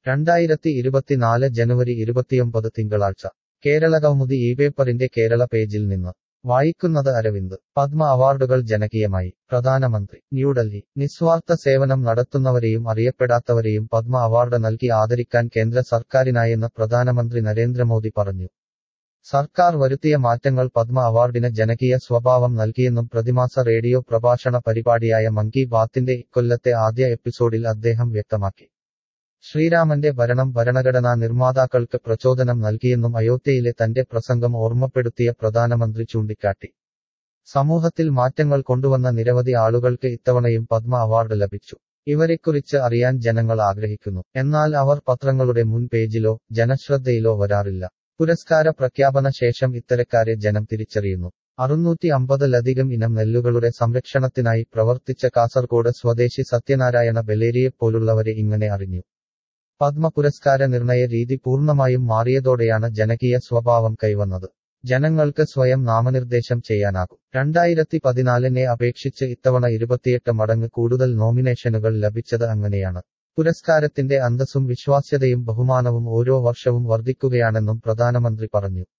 രണ്ടായിരത്തി ഇരുപത്തിനാല് ജനുവരി ഇരുപത്തിയൊമ്പത് തിങ്കളാഴ്ച കേരളകൗമുദി ഈ പേപ്പറിന്റെ കേരള പേജിൽ നിന്ന് വായിക്കുന്നത് അരവിന്ദ് പത്മ അവാർഡുകൾ ജനകീയമായി പ്രധാനമന്ത്രി ന്യൂഡൽഹി നിസ്വാർത്ഥ സേവനം നടത്തുന്നവരെയും അറിയപ്പെടാത്തവരെയും പത്മ അവാർഡ് നൽകി ആദരിക്കാൻ കേന്ദ്ര സർക്കാരിനായെന്ന് പ്രധാനമന്ത്രി നരേന്ദ്രമോദി പറഞ്ഞു സർക്കാർ വരുത്തിയ മാറ്റങ്ങൾ പത്മ അവാർഡിന് ജനകീയ സ്വഭാവം നൽകിയെന്നും പ്രതിമാസ റേഡിയോ പ്രഭാഷണ പരിപാടിയായ മൻ കി ബാത്തിന്റെ ഇക്കൊല്ലത്തെ ആദ്യ എപ്പിസോഡിൽ അദ്ദേഹം വ്യക്തമാക്കി ശ്രീരാമന്റെ ഭരണം ഭരണഘടനാ നിർമ്മാതാക്കൾക്ക് പ്രചോദനം നൽകിയെന്നും അയോധ്യയിലെ തന്റെ പ്രസംഗം ഓർമ്മപ്പെടുത്തിയ പ്രധാനമന്ത്രി ചൂണ്ടിക്കാട്ടി സമൂഹത്തിൽ മാറ്റങ്ങൾ കൊണ്ടുവന്ന നിരവധി ആളുകൾക്ക് ഇത്തവണയും പത്മ അവാർഡ് ലഭിച്ചു ഇവരെക്കുറിച്ച് അറിയാൻ ജനങ്ങൾ ആഗ്രഹിക്കുന്നു എന്നാൽ അവർ പത്രങ്ങളുടെ മുൻ പേജിലോ ജനശ്രദ്ധയിലോ വരാറില്ല പുരസ്കാര പ്രഖ്യാപന ശേഷം ഇത്തരക്കാരെ ജനം തിരിച്ചറിയുന്നു അറുന്നൂറ്റി അമ്പതിലധികം ഇനം നെല്ലുകളുടെ സംരക്ഷണത്തിനായി പ്രവർത്തിച്ച കാസർകോട് സ്വദേശി സത്യനാരായണ ബലേരിയെപ്പോലുള്ളവരെ ഇങ്ങനെ അറിഞ്ഞു പത്മ പുരസ്കാര നിർണയ രീതി പൂർണ്ണമായും മാറിയതോടെയാണ് ജനകീയ സ്വഭാവം കൈവന്നത് ജനങ്ങൾക്ക് സ്വയം നാമനിർദ്ദേശം ചെയ്യാനാകും രണ്ടായിരത്തി പതിനാലിനെ അപേക്ഷിച്ച് ഇത്തവണ ഇരുപത്തിയെട്ട് മടങ്ങ് കൂടുതൽ നോമിനേഷനുകൾ ലഭിച്ചത് അങ്ങനെയാണ് പുരസ്കാരത്തിന്റെ അന്തസ്സും വിശ്വാസ്യതയും ബഹുമാനവും ഓരോ വർഷവും വർദ്ധിക്കുകയാണെന്നും പ്രധാനമന്ത്രി പറഞ്ഞു